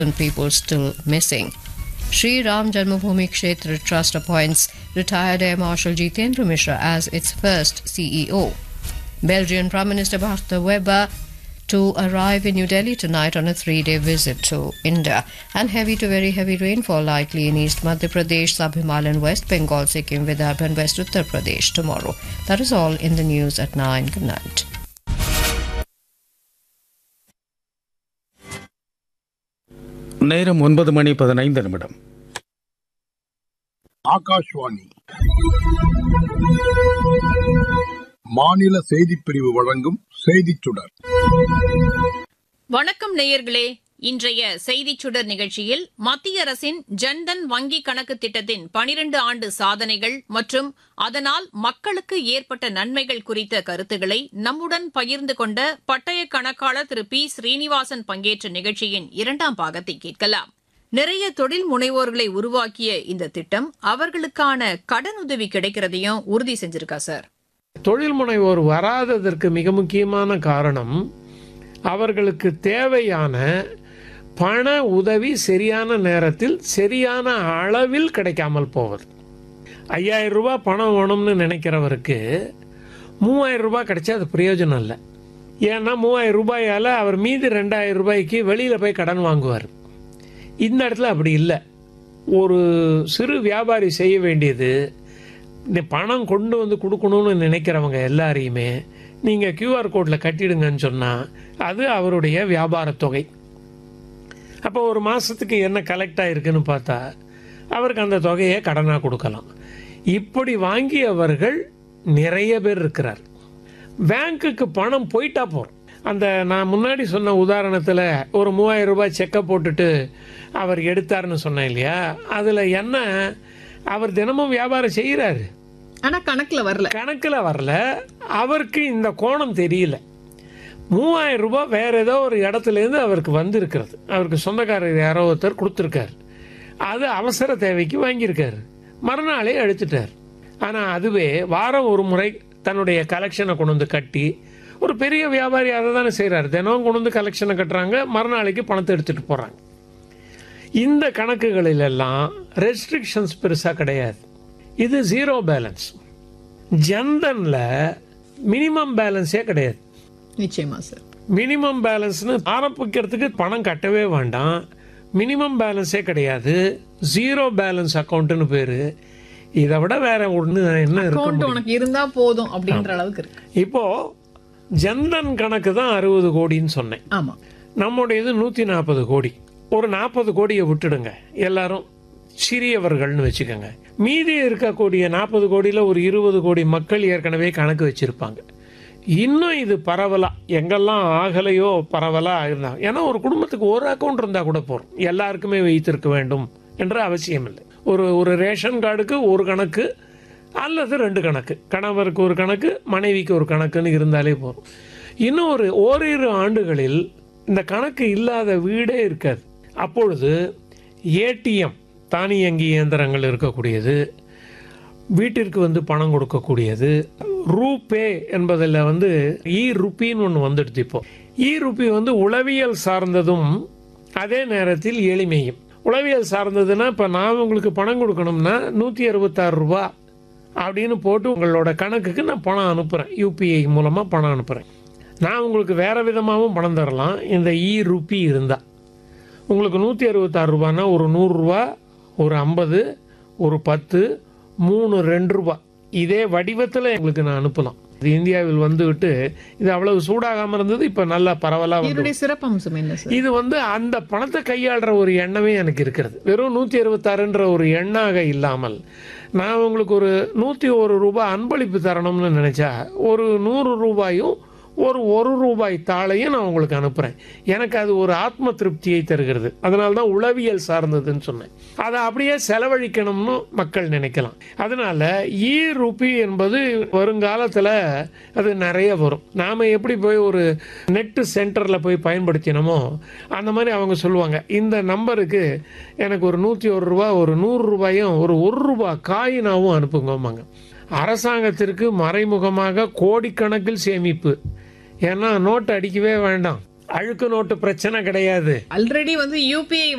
people still missing. Sri Ram Janmabhoomi Kshetra Trust appoints retired Air Marshal Jitendra Mishra as its first CEO. Belgian Prime Minister Bart de Weber to arrive in New Delhi tonight on a three-day visit to India. And heavy to very heavy rainfall likely in East Madhya Pradesh, Sub-Himalayan West Bengal, Sikkim, Vidarbha and West Uttar Pradesh tomorrow. That is all in the news at 9. Good night. நேரம் ஒன்பது மணி பதினைந்து நிமிடம் ஆகாஷ்வாணி மாநில செய்திப் பிரிவு வழங்கும் செய்திச் சுடர் வணக்கம் நேயர்களே இன்றைய செய்திச் சுடர் நிகழ்ச்சியில் மத்திய அரசின் ஜன்தன் வங்கி கணக்கு திட்டத்தின் பனிரண்டு ஆண்டு சாதனைகள் மற்றும் அதனால் மக்களுக்கு ஏற்பட்ட நன்மைகள் குறித்த கருத்துக்களை நம்முடன் பகிர்ந்து கொண்ட பட்டய கணக்காளர் திரு பி ஸ்ரீனிவாசன் பங்கேற்ற நிகழ்ச்சியின் இரண்டாம் பாகத்தை கேட்கலாம் நிறைய தொழில் முனைவோர்களை உருவாக்கிய இந்த திட்டம் அவர்களுக்கான கடனுதவி கிடைக்கிறதையும் உறுதி செஞ்சிருக்கா சார் தொழில் முனைவோர் வராததற்கு மிக முக்கியமான காரணம் அவர்களுக்கு தேவையான பண உதவி சரியான நேரத்தில் சரியான அளவில் கிடைக்காமல் போவது ஐயாயிரம் ரூபாய் பணம் வேணும்னு நினைக்கிறவருக்கு மூவாயிரம் ரூபாய் கிடைச்சா அது பிரயோஜனம் இல்லை ஏன்னா மூவாயிரம் ரூபாயால் அவர் மீதி ரெண்டாயிரம் ரூபாய்க்கு வெளியில் போய் கடன் வாங்குவார் இந்த இடத்துல அப்படி இல்லை ஒரு சிறு வியாபாரி செய்ய வேண்டியது இந்த பணம் கொண்டு வந்து கொடுக்கணும்னு நினைக்கிறவங்க எல்லாரையுமே நீங்கள் கியூஆர் கோடில் கட்டிடுங்கன்னு சொன்னால் அது அவருடைய வியாபாரத் தொகை அப்போ ஒரு மாதத்துக்கு என்ன கலெக்ட் ஆகிருக்குன்னு பார்த்தா அவருக்கு அந்த தொகையை கடனாக கொடுக்கலாம் இப்படி வாங்கியவர்கள் நிறைய பேர் இருக்கிறார் பேங்க்குக்கு பணம் போயிட்டா போகிறோம் அந்த நான் முன்னாடி சொன்ன உதாரணத்தில் ஒரு மூவாயிரம் ரூபாய் செக்கை போட்டுட்டு அவர் எடுத்தாருன்னு சொன்னேன் இல்லையா அதில் என்ன அவர் தினமும் வியாபாரம் செய்கிறாரு ஆனா கணக்குல வரல கணக்கில் வரல அவருக்கு இந்த கோணம் தெரியல மூவாயிரம் ரூபாய் வேற ஏதோ ஒரு இடத்துலேருந்து அவருக்கு வந்திருக்கிறது அவருக்கு சொந்தக்காரர் யாரோ ஒருத்தர் கொடுத்துருக்காரு அது அவசர தேவைக்கு வாங்கியிருக்காரு மறுநாளே அழிச்சிட்டார் ஆனால் அதுவே வாரம் ஒரு முறை தன்னுடைய கலெக்ஷனை கொண்டு வந்து கட்டி ஒரு பெரிய வியாபாரி அதை தானே செய்கிறார் தினம் கொண்டு வந்து கலெக்ஷனை கட்டுறாங்க மறுநாளைக்கு பணத்தை எடுத்துகிட்டு போகிறாங்க இந்த கணக்குகளில் எல்லாம் ரெஸ்ட்ரிக்ஷன்ஸ் பெருசாக கிடையாது இது ஜீரோ பேலன்ஸ் ஜன்தன்ல மினிமம் பேலன்ஸே கிடையாது நிச்சயமா சார் மினிமம் பேலன்ஸ்னு ஆரம்பிக்கிறதுக்கு பணம் கட்டவே வேண்டாம் மினிமம் பேலன்ஸே கிடையாது ஜீரோ பேலன்ஸ் அக்கௌண்ட்னு பேர் இதை விட வேற ஒன்று என்ன இருக்க அக்கௌண்ட் முடியும் உனக்கு இருந்தா போதும் அப்படின்ற அளவுக்கு இருக்கு இப்போ ஜன்தன் கணக்கு தான் அறுபது கோடின்னு சொன்னேன் ஆமா நம்முடையது நூற்றி நாற்பது கோடி ஒரு நாற்பது கோடியை விட்டுடுங்க எல்லாரும் சிறியவர்கள்னு வச்சுக்கோங்க மீதி இருக்கக்கூடிய நாற்பது கோடியில் ஒரு இருபது கோடி மக்கள் ஏற்கனவே கணக்கு வச்சிருப்பாங்க இன்னும் இது பரவலா எங்கெல்லாம் ஆகலையோ பரவலா இருந்தாங்க ஏன்னா ஒரு குடும்பத்துக்கு ஒரு அக்கௌண்ட் இருந்தால் கூட போகிறோம் எல்லாருக்குமே வைத்திருக்க வேண்டும் என்ற அவசியம் இல்லை ஒரு ஒரு ரேஷன் கார்டுக்கு ஒரு கணக்கு அல்லது ரெண்டு கணக்கு கணவருக்கு ஒரு கணக்கு மனைவிக்கு ஒரு கணக்குன்னு இருந்தாலே போதும் இன்னும் ஒரு ஓரிரு ஆண்டுகளில் இந்த கணக்கு இல்லாத வீடே இருக்காது அப்பொழுது ஏடிஎம் தானியங்கி இயந்திரங்கள் இருக்கக்கூடியது வீட்டிற்கு வந்து பணம் கொடுக்கக்கூடியது ரூபே என்பதில் வந்து இ ருப்பின்னு ஒன்று வந்துடுது இப்போ இ ருப்பி வந்து உளவியல் சார்ந்ததும் அதே நேரத்தில் எளிமையும் உளவியல் சார்ந்ததுன்னா இப்போ நான் உங்களுக்கு பணம் கொடுக்கணும்னா நூற்றி அறுபத்தாறு ரூபா அப்படின்னு போட்டு உங்களோட கணக்குக்கு நான் பணம் அனுப்புகிறேன் யூபிஐ மூலமாக பணம் அனுப்புகிறேன் நான் உங்களுக்கு வேறு விதமாகவும் பணம் தரலாம் இந்த இ ருப்பி இருந்தால் உங்களுக்கு நூற்றி அறுபத்தாறு ரூபான்னா ஒரு நூறுரூவா ஒரு ஐம்பது ஒரு பத்து மூணு ரெண்டு ரூபா இதே வடிவத்தில் எங்களுக்கு நான் அனுப்பலாம் இது இந்தியாவில் வந்துவிட்டு இது அவ்வளவு சூடாகாமல் இருந்தது இப்போ நல்லா பரவலாக வந்து இதனுடைய சிறப்பம்சம் என்ன சார் இது வந்து அந்த பணத்தை கையாளுற ஒரு எண்ணமே எனக்கு இருக்கிறது வெறும் நூற்றி அறுபத்தாறுன்ற ஒரு எண்ணாக இல்லாமல் நான் உங்களுக்கு ஒரு நூற்றி ஒரு ரூபாய் அன்பளிப்பு தரணும்னு நினச்சா ஒரு நூறு ரூபாயும் ஒரு ஒரு ரூபாய் தாளையும் நான் உங்களுக்கு அனுப்புகிறேன் எனக்கு அது ஒரு ஆத்ம திருப்தியை தருகிறது அதனால தான் உளவியல் சார்ந்ததுன்னு சொன்னேன் அதை அப்படியே செலவழிக்கணும்னு மக்கள் நினைக்கலாம் அதனால ஈ ருபி என்பது வருங்காலத்தில் அது நிறைய வரும் நாம் எப்படி போய் ஒரு நெட்டு சென்டரில் போய் பயன்படுத்தினோமோ அந்த மாதிரி அவங்க சொல்லுவாங்க இந்த நம்பருக்கு எனக்கு ஒரு நூற்றி ஒரு ரூபா ஒரு நூறு ரூபாயும் ஒரு ஒரு ரூபா காயினாவும் அனுப்புங்கம்பாங்க அரசாங்கத்திற்கு மறைமுகமாக கோடிக்கணக்கில் சேமிப்பு ஏன்னா நோட்டு அடிக்கவே வேண்டாம் அழுக்கு நோட்டு பிரச்சனை கிடையாது ஆல்ரெடி வந்து யூபிஐ